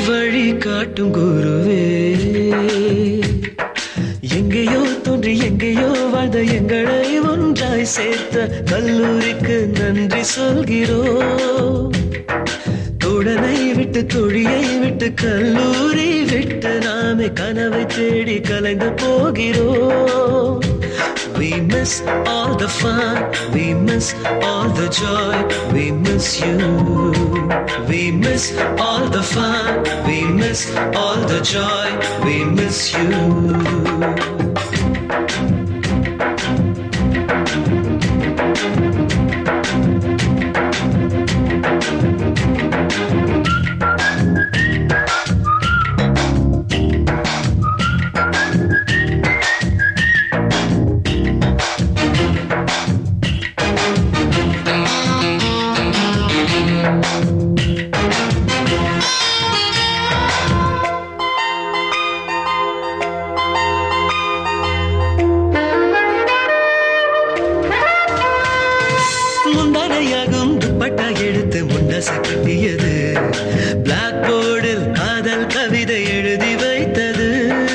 வழி காட்டும் குருவே எங்கேயோ தோன்றி எங்கேயோ வாழ்ந்த எங்களை ஒன்றாய் சேர்த்த கல்லூரிக்கு நன்றி சொல்கிறோம் தோழனை விட்டு தொழியை விட்டு கல்லூரி விட்டு நாமே கனவை தேடி கலைந்து போகிறோம் We miss all the fun, we miss all the joy, we miss you. We miss all the fun, we miss all the joy, we miss you. முந்தானையாகும் dupatta எடுத்து முண்டச கட்டியது பிளாக் போர்டில் காதல் கவிதை எழுதி வைத்தது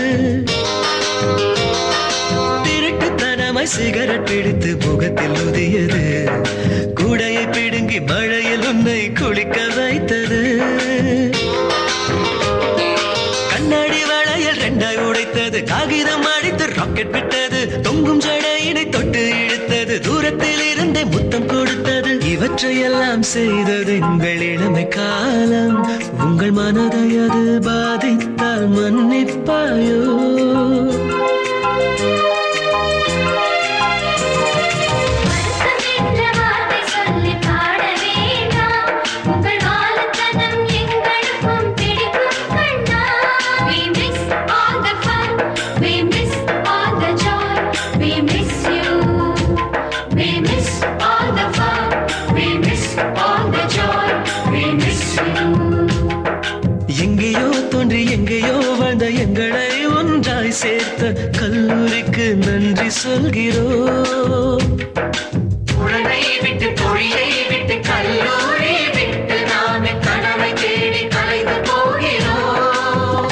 திருட்டுத்தனமாய் சிகரெட் பிடித்து முகத்தில் உதியது கூடையை பிடுங்கி மழையில் உன்னை குளிக்க வைத்தது கண்ணாடி வளையல் ரெண்டாய் உடைத்தது காகிதம் அடித்து ராக்கெட் விட்டது தொங்கும் ஜடையினை தொட்டு இழுத்தது தூரத்தில் இருந்தே முத்தம் கொடுத்தது இவற்றையெல்லாம் செய்தது எங்கள் இளமை காலம் உங்கள் மனதை அது பாதித்தால் மன்னிப்பாயோ வருத்தம் என்ற வார்த்தை சொல்லி பாட வேண்டாம் உங்கள் வாழத்தனம் எங்களுக்கும் பிடிக்கும் கண்ணா We miss all the fun, we miss all the joy, we miss you. We miss all the fun, we miss all the joy, we miss you. எங்கேயோ தோன்றி எங்கேயோ வாழ்ந்த எங்களை ஒன்றாய் சேர்த்த கல்லூரிக்கு நன்றி சொல்கிறோம் உடனை விட்டு தொழிலை விட்டு கல்லூரி விட்டு நாமே கனவை தேடி கலைந்து போகிறோம்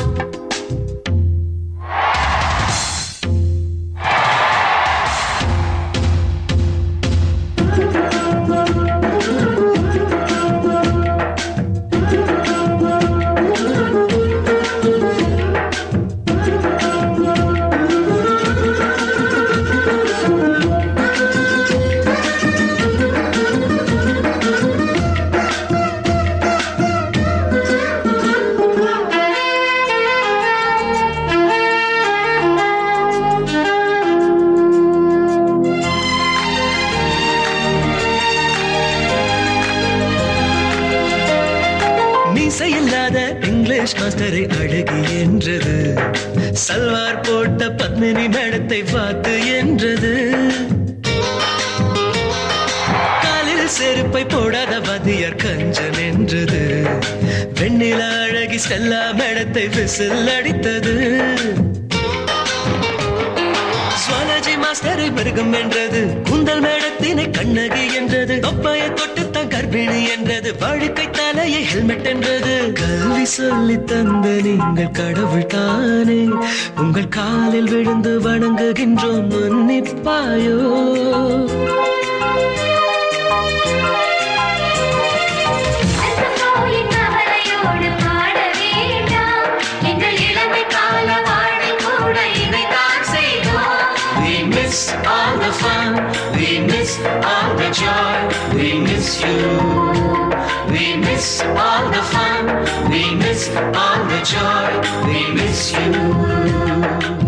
மீசை இல்லாத இங்கிலீஷ் மாஸ்டரை அழகி என்றது சல்வார் போட்ட பத்மினி மேடத்தை பார்த்து என்றது காலில் செருப்பை போடாத வாத்தியார் கஞ்சன் என்றது வெண்ணில அழகி ஸ்டெல்லா மேடத்தை விசில் அடித்தது சுவாலஜி மாஸ்டரை மிருகம் என்றது குந்தல் மேடத்தினை கண்ணகி என்றது தொப்பையை தொட்டு தான் கர்ப்பிணி என்றது பழுக்கை தலையை ஹெல்மெட் என்றது கல்வி சொல்லி தந்த நீங்கள் கடவுள் தானே உங்கள் காலில் விழுந்து வணங்குகின்றோம் மன்னிப்பாயோ அல்பமோயின் கவலையோடு பாட வேண்டாம் எங்கள் இளமை கால வாழ்வில் கூட இதைத்தான் செய்தோம் We miss all the fun, we miss all the joy, we miss you. We miss all the fun, we miss all the joy, we miss you.